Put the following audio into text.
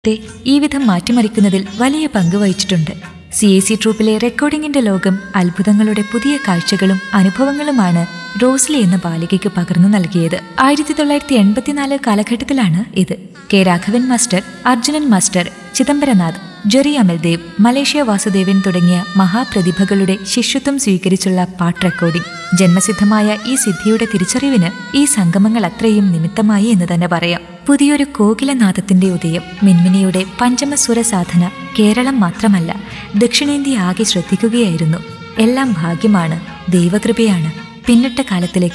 ത്തെ ഈ വിധം മാറ്റിമറിക്കുന്നതിൽ വലിയ പങ്ക് വഹിച്ചിട്ടുണ്ട് സി എ സി ട്രൂപ്പിലെ റെക്കോർഡിംഗിന്റെ ലോകം അത്ഭുതങ്ങളുടെ പുതിയ കാഴ്ചകളും അനുഭവങ്ങളുമാണ് റോസ്ലി എന്ന ബാലികയ്ക്ക് പകർന്നു നൽകിയത് ആയിരത്തി തൊള്ളായിരത്തി എൺപത്തിനാല് കാലഘട്ടത്തിലാണ് ഇത് K Raghavan master Arjunan master Chidambaranath Jerry Amaldev Malaysia Vasudevan തുടങ്ങിയ മഹാപ്രതിഭകളുടെ ശിഷ്യത്വം സ്വീകരിച്ചുള്ള പാട്ട് റെക്കോർഡിംഗ് ജന്മസിദ്ധമായ ഈ സിദ്ധിയുടെ തിരിച്ചറിവിന് ഈ സംഗമങ്ങൾ അത്രയും നിമിത്തമായി എന്ന് തന്നെ പറയാം പുതിയൊരു കോകിലനാഥത്തിന്റെ ഉദയം മിൻമിനിയുടെ പഞ്ചമസ്വര സാധന കേരളം മാത്രമല്ല ദക്ഷിണേന്ത്യ ആകെ ശ്രദ്ധിക്കുകയായിരുന്നു എല്ലാം ഭാഗ്യമാണ് ദൈവകൃപയാണ് പിന്നിട്ട കാലത്തിലേക്ക്